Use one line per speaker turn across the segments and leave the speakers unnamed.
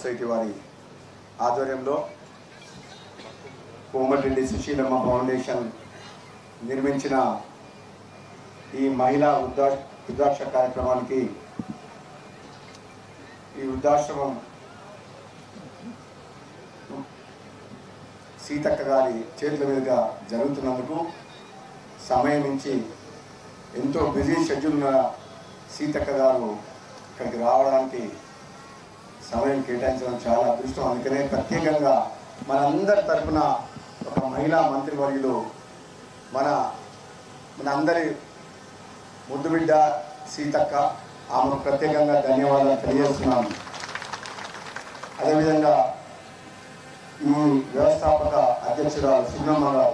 society వారి ఆధ్వర్యంలో Komatireddy Susheelamma foundation నిర్మించిన ఈ మహిళా వృద్ధా వృద్ధాక్ష కార్యక్రమానికి ఈ వృద్ధాశ్రమం సీతక్క గారి చేతుల మీదుగా జరుగుతున్నందుకు సమయం నుంచి ఎంతో బిజీ షెడ్యూల్ ఉన్న సీతక్క గారు ఇక్కడికి రావడానికి సమయం కేటాయించడం చాలా అదృష్టం అందుకనే ప్రత్యేకంగా మనందరి తరఫున ఒక మహిళా మంత్రివర్యులు మన మన అందరి ముద్దుబిడ్డ సీతక్క ఆమెకు ప్రత్యేకంగా ధన్యవాదాలు తెలియజేస్తున్నాను అదేవిధంగా ఈ వ్యవస్థాపక అధ్యక్షురాలు సున్నమ్మ గారు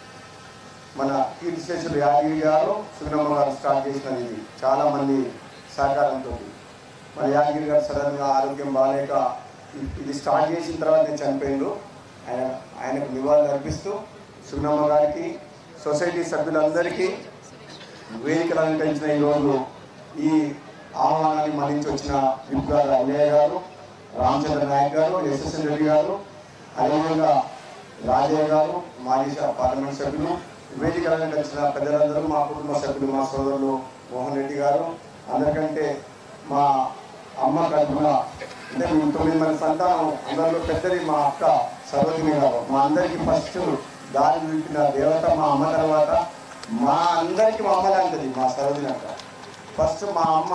మన కీర్తిశేషులు యాదగిరి గారు సున్నమ్మ గారు స్టార్ట్ చేసినది ఇది చాలా మంది సహకారంతో మన యాదగిరి గారు సడన్గా ఆరోగ్యం బాగాలేక ఇ- ఇది స్టార్ట్ చేసిన తర్వాత నేను చనిపోయిండు ఆయన ఆయనకు నివాళులు అర్పిస్తూ సున్నమ్మ గారికి సొసైటీ సభ్యులందరికీ వేదికలు అలంకరించిన ఈరోజు ఈ ఆహ్వానాన్ని మన్నించి వచ్చిన విప్ గారు అన్నయ్య గారు రామచంద్ర నాయక్ గారు ఎస్ఎస్ఎన్ రెడ్డి గారు అదేవిధంగా రాజయ్య గారు మాజీ స- పార్లమెంట్ సభ్యులు వేదికలు అలంకరించిన పెద్దలందరూ మా కుటుంబ సభ్యులు మా సోదరులు మోహన్ రెడ్డి గారు అందరికంటే మా అమ్మ తరఫున అంటే మేము తొమ్మిది మంది సంతానం అందరిలో పెద్దది మా అక్క సరోజిని గారు మా అందరికీ ఫస్ట్ దారి చూపిన దేవత మా అమ్మ తర్వాత మా అందరికీ మా అమ్మ లాంటిది మా సరోజిని అక్క ఫస్ట్ మా అమ్మ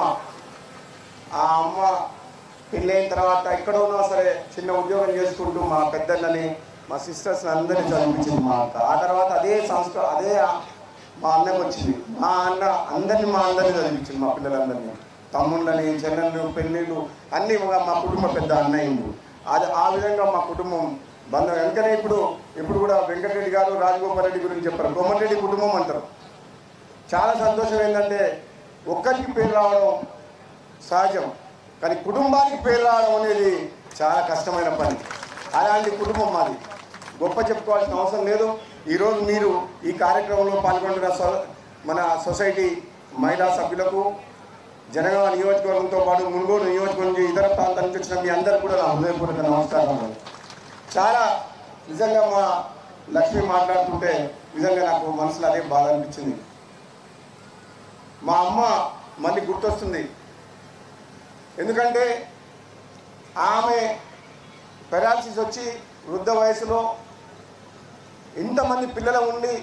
ఆ అమ్మ పెళ్ళైన తర్వాత ఎక్కడ ఉన్నా సరే చిన్న ఉద్యోగం చేసుకుంటూ మా పెద్దలని మా సిస్టర్స్ అందరినీ చదివించింది మా అక్క ఆ తర్వాత అదే సంస్కారం అదే ఆ- మా అన్నకి వచ్చింది మా అన్న అందరినీ మా అందరినీ చదివించింది మా పిల్లలందరినీ తమ్ముళ్ళని చెల్లెళ్ళు పెళ్ళిళ్ళు అన్నీ మా మా కుటుంబ పెద్ద అన్నయ్యిండు అది ఆ విధంగా మా కుటుంబం బంధం ఎందుకనే ఇప్పుడు ఇప్పుడు కూడా వెంకటరెడ్డి గారు రాజగోపాల్ రెడ్డి గురించి చెప్పారు కోమటిరెడ్డి కుటుంబం అంటారు చాలా సంతోషం ఏంటంటే ఒక్కరికి పేరు రావడం సహజం కానీ కుటుంబానికి పేరు రావడం అనేది చాలా కష్టమైన పని అలాంటి కుటుంబం మాది గొప్ప చెప్పుకోవాల్సిన అవసరం లేదు ఈరోజు మీరు ఈ కార్యక్రమంలో పాల్గొంటున్న సొ- మన సొసైటీ మహిళా సభ్యులకు జనగామ నియోజకవర్గంతో పాటు మునుగోడు నియోజకవర్గం నుంచి ఇతర ప్రాంతాల నుంచి వచ్చిన మీ అందరూ కూడా నా హృదయపూర్వక నమస్కారాలు చాలా నిజంగా మా లక్ష్మి మాట్లాడుతుంటే నిజంగా నాకు మనసులో అదే బాధ అనిపించింది మా అమ్మ మళ్ళీ గుర్తొస్తుంది ఎందుకంటే ఆమె పెరాలసిస్ వచ్చి వృద్ధ వయసులో ఇంతమంది పిల్లలు ఉండి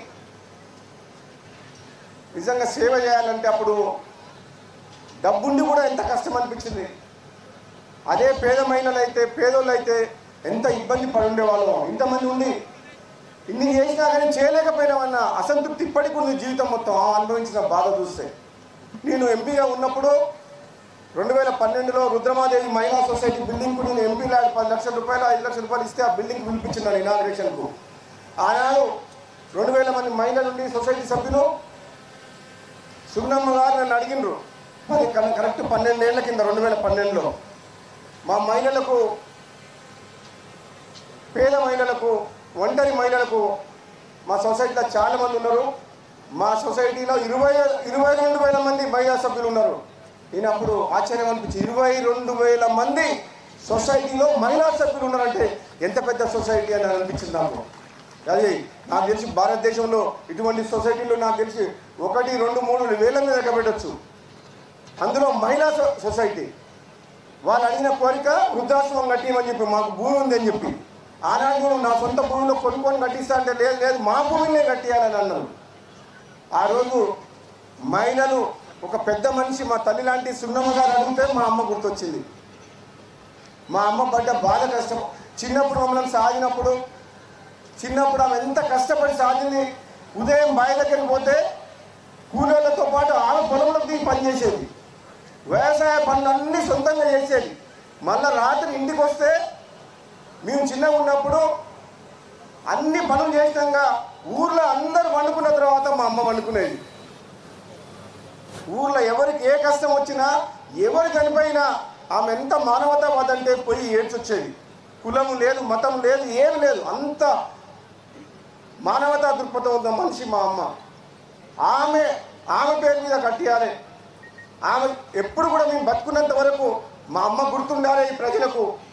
నిజంగా సేవ చేయాలంటే అప్పుడు డబ్బుండి కూడా ఎంత కష్టం అనిపించింది అదే పేద మహిళలు అయితే పేదోళ్ళు అయితే ఎంత ఇబ్బంది పడి ఉండేవాళ్ళం ఇంతమంది ఉండి ఇన్ని చేసినా కానీ చేయలేకపోయినామన్న అసంతృప్తి ఇప్పటికి ఉంది జీవితం మొత్తం ఆ అనుభవించిన బాధ చూస్తే నేను ఎంపీగా ఉన్నప్పుడు రెండు వేల పన్నెండులో రుద్రమాదేవి మహిళా సొసైటీ బిల్డింగ్కు నేను ఎంపీ ల్యాడ్ పది లక్షల రూపాయలు ఐదు లక్షల రూపాయలు ఇస్తే ఆ బిల్డింగ్ పిలిపించినాను ఇనాగ్రేషన్కు ఆనాడు రెండు వేల మంది మహిళల నుండి సొసైటీ సభ్యులు సున్నమ్మ గారు నన్ను అడిగినరు మరి కన- కరెక్ట్ పన్నెండేళ్ల కింద రెండు వేల పన్నెండులో మా మహిళలకు పేద మహిళలకు ఒంటరి మహిళలకు మా సొసైటీలో చాలా మంది ఉన్నారు మా సొసైటీలో ఇరవై ఇరవై రెండు వేల మంది మహిళా సభ్యులు ఉన్నారు నేను అప్పుడు ఆశ్చర్యం అనిపించింది ఇరవై రెండు వేల మంది సొసైటీలో మహిళా సభ్యులు ఉన్నారంటే ఎంత పెద్ద సొసైటీ అని అనిపించింది నాకు అది నాకు తెలిసి భారతదేశంలో ఇటువంటి సొసైటీలు నాకు తెలిసి ఒకటి రెండు మూడు వేల మీద లెక్క పెట్టచ్చు అందులో మహిళా సొ- సొసైటీ వాళ్ళు అడిగిన కోరిక వృద్ధాశ్రమం కట్టియమని చెప్పి మాకు భూమి ఉందని చెప్పి ఆనాడు నేను నా సొంత భూమిలో కొనుక్కొని కట్టిస్తా అంటే లేదు లేదు మా భూమినే కట్టియాలని అన్నారు ఆ రోజు మహిళలు ఒక పెద్ద మనిషి మా తల్లి లాంటి సున్నమ్మ గారు అడిగితే మా అమ్మ గుర్తొచ్చింది మా అమ్మ పడ్డ బాధ కష్టం చిన్నప్పుడు మమ్మల్ని సాగినప్పుడు చిన్నప్పుడు ఆమె ఎంత కష్టపడి సాగింది ఉదయం బావి దగ్గరికి పోతే కూలీలతో పాటు ఆమె పొలంలో దిగి పనిచేసేది వ్యవసాయ పనులన్నీ సొంతంగా చేసేది మళ్ళీ రాత్రి ఇంటికి వస్తే మేము చిన్నగా ఉన్నప్పుడు అన్ని పనులు చేసినాక ఊర్లో అందరు వండుకున్న తర్వాత మా అమ్మ వండుకునేది ఊర్లో ఎవరికి ఏ కష్టం వచ్చినా ఎవరు చనిపోయినా ఆమె ఎంత మానవతావాద అంటే పోయి ఏడ్చొచ్చేది కులం లేదు మతం లేదు ఏం లేదు అంత మానవతా దృక్పథం ఉన్న మనిషి మా అమ్మ ఆమె ఆమె పేరు మీద కట్టియాలి ఆమె ఎప్పుడు కూడా మేము బతుకున్నంత వరకు మా అమ్మ గుర్తుండాలి ఈ ప్రజలకు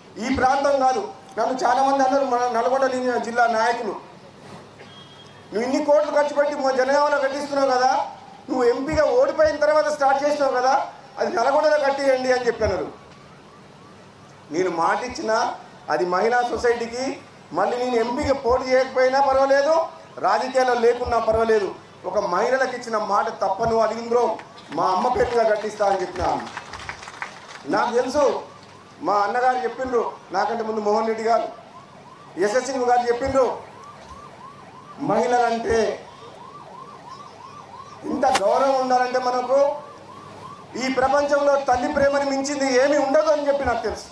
ఈ ప్రాంతం కాదు నన్ను చాలా మంది అన్నారు మన నల్గొండ ని- జిల్లా నాయకులు నువ్వు ఇన్ని కోట్లు ఖర్చు పెట్టి మా జనగామలో కట్టిస్తున్నావు కదా నువ్వు ఎంపీగా ఓడిపోయిన తర్వాత స్టార్ట్ చేసినావు కదా అది నల్గొండలో కట్టియండి అని చెప్పన్నారు నేను మాట ఇచ్చిన అది మహిళా సొసైటీకి మళ్ళీ నేను ఎంపీగా పోటీ చేయకపోయినా పర్వాలేదు రాజకీయాల్లో లేకున్నా పర్వాలేదు ఒక మహిళలకు ఇచ్చిన మాట తప్పను అడిగిందో మా అమ్మ పేరు మీద కట్టిస్తా అని చెప్పినాను నాకు తెలుసు మా అన్నగారు చెప్పిండ్రు నాకంటే ముందు మోహన్ రెడ్డి గారు యశస్వి గారు చెప్పిండ్రు మహిళలంటే ఇంత గౌరవం ఉండాలంటే మనకు ఈ ప్రపంచంలో తల్లి ప్రేమని మించింది ఏమీ ఉండదు అని చెప్పి నాకు తెలుసు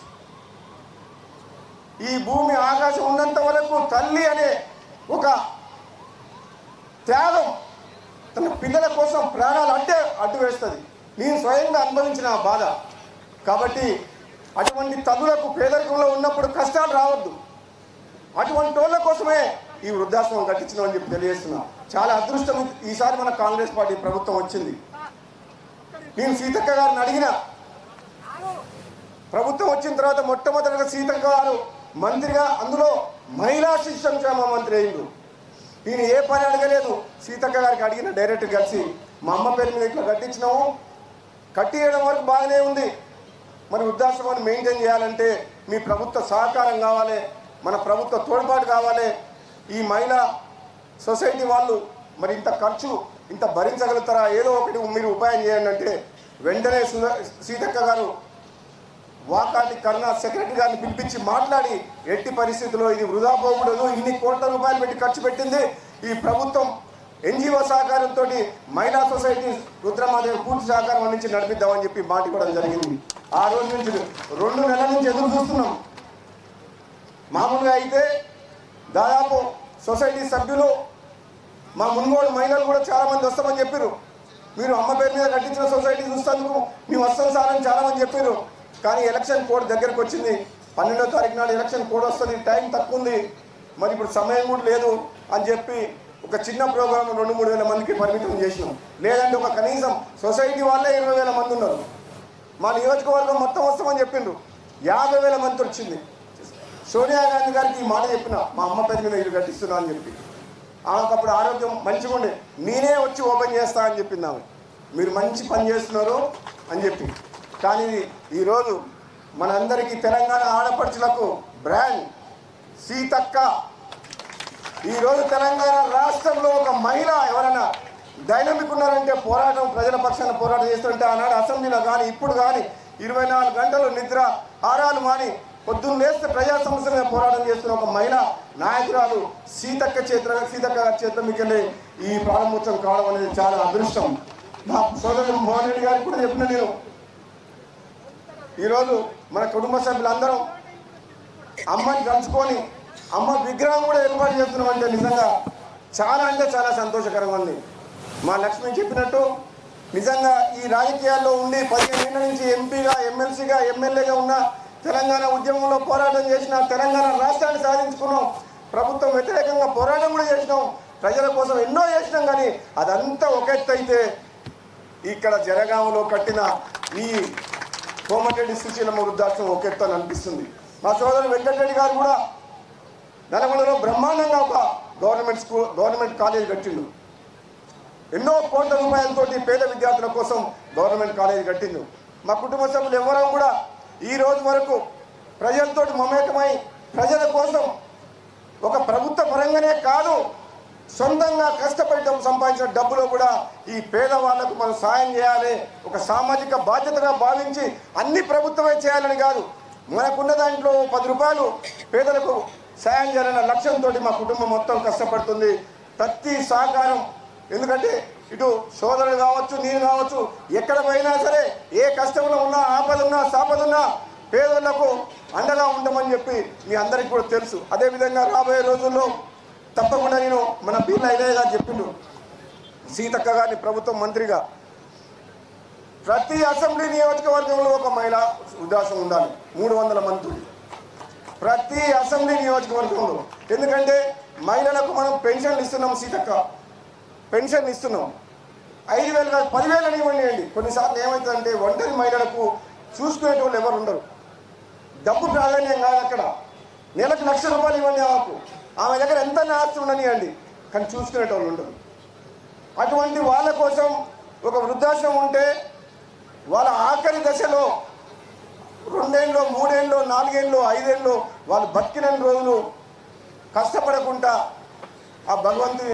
ఈ భూమి ఆకాశం ఉన్నంత వరకు తల్లి అనే ఒక త్యాగం తన పిల్లల కోసం ప్రాణాలు అడ్డే అడ్డు వేస్తుంది నేను స్వయంగా అనుభవించిన ఆ బాధ కాబట్టి అటువంటి తల్లులకు పేదరికంలో ఉన్నప్పుడు కష్టాలు రావద్దు అటువంటి వాళ్ళ కోసమే ఈ వృద్ధాశ్రమం కట్టించినామని చెప్పి తెలియజేస్తున్నా చాలా అదృష్టం ఈసారి మన కాంగ్రెస్ పార్టీ ప్రభుత్వం వచ్చింది నేను సీతక్క గారిని అడిగిన ప్రభుత్వం వచ్చిన తర్వాత మొట్టమొదటిగా సీతక్క గారు మంత్రిగా అందులో మహిళా శిశు సంక్షేమ మంత్రి అయిండు నేను ఏ పని అడగలేదు సీతక్క గారికి అడిగిన డైరెక్ట్ కలిసి మా అమ్మ పేరు మీద ఇట్లా కట్టించినాము కట్టియడం వరకు బాగానే ఉంది మరి వృద్ధాశ్రమాన్ని మెయింటైన్ చేయాలంటే మీ ప్రభుత్వ సహకారం కావాలి మన ప్రభుత్వ తోడ్పాటు కావాలి ఈ మహిళా సొసైటీ వాళ్ళు మరి ఇంత ఖర్చు ఇంత భరించగలుగుతారా ఏదో ఒకటి మీరు ఉపాయం చేయండి అంటే వెంటనే సుధా- సీతక్క గారు వాకాటి కరుణ సెక్రటరీ గారిని పిలిపించి మాట్లాడి ఎట్టి పరిస్థితుల్లో ఇది వృధా పోకూడదు ఇన్ని కోట్ల రూపాయలు పెట్టి ఖర్చు పెట్టింది ఈ ప్రభుత్వం ఎన్జిఓ సహకారంతో మహిళా సొసైటీ రుద్రమాదేవి పూర్తి సహకారం అందించి నడిపిద్దామని చెప్పి మాట ఇవ్వడం జరిగింది ఆ రోజు నుంచి రెండు నెలల నుంచి ఎదురు చూస్తున్నాం మామూలుగా అయితే దాదాపు సొసైటీ సభ్యులు మా మున్గోడు మహిళలు కూడా చాలా మంది వస్తామని చెప్పారు మీరు అమ్మ పేరు మీద కట్టించిన సొసైటీ చూస్తేందుకు మేము వస్తాం సార్ అని చాలా మంది చెప్పారు కానీ ఎలక్షన్ కోడ్ దగ్గరకు వచ్చింది పన్నెండో తారీఖు నాడు ఎలక్షన్ కోడ్ వస్తుంది టైం తక్కువ ఉంది మరి ఇప్పుడు సమయం కూడా లేదు అని చెప్పి ఒక చిన్న ప్రోగ్రామ్ రెండు మూడు వేల మందికి పరిమితం చేసినాం లేదంటే ఒక కనీసం సొసైటీ వాళ్ళే ఇరవై వేల మంది ఉన్నారు మా నియోజకవర్గం మొత్తం వస్తామని చెప్పిండ్రు యాభై వేల మంది వచ్చింది సోనియా గాంధీ గారికి ఈ మాట చెప్పిన మా అమ్మ పేరు మీద ఇల్లు కట్టిస్తున్నా అని చెప్పి ఆమెకు అప్పుడు ఆరోగ్యం మంచిగా ఉండే నేనే వచ్చి ఓపెన్ చేస్తా అని చెప్పింది ఆమె మీరు మంచి పని చేస్తున్నారు అని చెప్పి కానీ ఈరోజు మనందరికీ తెలంగాణ ఆడపడుచులకు బ్రాండ్ సీతక్క ఈరోజు తెలంగాణ రాష్ట్రంలో ఒక మహిళ ఎవరైనా డైనమిక్ ఉన్నారంటే పోరాటం ప్రజల పక్షాన పోరాటం చేస్తుంటే ఆనాడు అసెంబ్లీలో కానీ ఇప్పుడు కానీ ఇరవై నాలుగు గంటలు నిద్ర ఆరాలు మాని పొద్దున్న లేస్తే ప్రజా సమస్యల మీద పోరాటం చేస్తున్న ఒక మహిళ నాయకురాలు సీతక్క చేతుల సీతక్క గారి చేతుల మీకెళ్ళి ఈ ప్రారంభోత్సవం కావడం అనేది చాలా అదృష్టం నా సోదరుడు మోహన్ రెడ్డి గారికి కూడా చెప్పిన నేను ఈరోజు మన కుటుంబ సభ్యులందరం అమ్మని కలుసుకొని అమ్మ విగ్రహం కూడా ఏర్పాటు చేస్తున్నామంటే నిజంగా చాలా అంటే చాలా సంతోషకరంగా ఉంది మా లక్ష్మి చెప్పినట్టు నిజంగా ఈ రాజకీయాల్లో ఉండి పదిహేను ఏళ్ళ నుంచి ఎంపీగా ఎమ్మెల్సీగా ఎమ్మెల్యేగా ఉన్న తెలంగాణ ఉద్యమంలో పోరాటం చేసిన తెలంగాణ రాష్ట్రాన్ని సాధించుకున్నాం ప్రభుత్వం వ్యతిరేకంగా పోరాటం కూడా చేసినాం ప్రజల కోసం ఎన్నో చేసినాం కానీ అదంతా ఒక ఎత్తు అయితే ఇక్కడ జనగామలో కట్టిన ఈ కోమటిరెడ్డి సుశీలమ్మ వృద్ధాశ్రమం ఒక ఎత్తు అని అనిపిస్తుంది మా సోదరుడు వెంకటరెడ్డి గారు కూడా నల్గొండలో బ్రహ్మాండంగా ఒక గవర్నమెంట్ స్కూల్ గవర్నమెంట్ కాలేజ్ కట్టిండు ఎన్నో కోట్ల రూపాయలతోటి పేద విద్యార్థుల కోసం గవర్నమెంట్ కాలేజ్ కట్టిండు మా కుటుంబ సభ్యులు ఎవరూ కూడా ఈ రోజు వరకు ప్రజలతో మమేకమై ప్రజల కోసం ఒక ప్రభుత్వ పరంగానే కాదు సొంతంగా కష్టపడి సంపాదించిన డబ్బులో కూడా ఈ పేదవాళ్లకు మనం సాయం చేయాలి ఒక సామాజిక బాధ్యతగా భావించి అన్ని ప్రభుత్వమే చేయాలని కాదు మనకున్న దాంట్లో పది రూపాయలు పేదలకు సాయం చేయాలన్న లక్ష్యంతో మా కుటుంబం మొత్తం కష్టపడుతుంది ప్రతి సహకారం ఎందుకంటే ఇటు సోదరుడు కావచ్చు నేను కావచ్చు ఎక్కడ పోయినా సరే ఏ కష్టంలో ఉన్నా ఆపద ఉన్నా సాపద ఉన్నా పేదలకు అండగా ఉండమని చెప్పి మీ అందరికీ కూడా తెలుసు అదేవిధంగా రాబోయే రోజుల్లో తప్పకుండా నేను మన పీర్ల ఇదే గారు చెప్పిండు సీతక్క గారిని ప్రభుత్వం మంత్రిగా ప్రతి అసెంబ్లీ నియోజకవర్గంలో ఒక మహిళా ఉద్దాసం ఉండాలి మూడు వందల మంత్రులు ప్రతి అసెంబ్లీ నియోజకవర్గంలో ఎందుకంటే మహిళలకు మనం పెన్షన్లు ఇస్తున్నాం సీతక్క పెన్షన్ ఇస్తున్నాం ఐదు వేలు కాదు పదివేలు ఇవ్వండి అండి కొన్నిసార్లు ఏమవుతుందంటే ఒంటరి మహిళలకు చూసుకునేటోళ్ళు ఎవరు ఉండరు డబ్బు ప్రాధాన్యం కాదు అక్కడ నెలకు లక్ష రూపాయలు ఇవ్వండి ఆమెకు ఆమె దగ్గర ఎంత ఆస్తి ఉండనివ్వండి కానీ చూసుకునేటోళ్ళు ఉండదు అటువంటి వాళ్ళ కోసం ఒక వృద్ధాశ్రమం ఉంటే వాళ్ళ ఆఖరి దశలో రెండేళ్ళు మూడేళ్ళు నాలుగేళ్ళు ఐదేళ్ళు వాళ్ళు బతికిన రోజులు కష్టపడకుండా ఆ భగవంతుని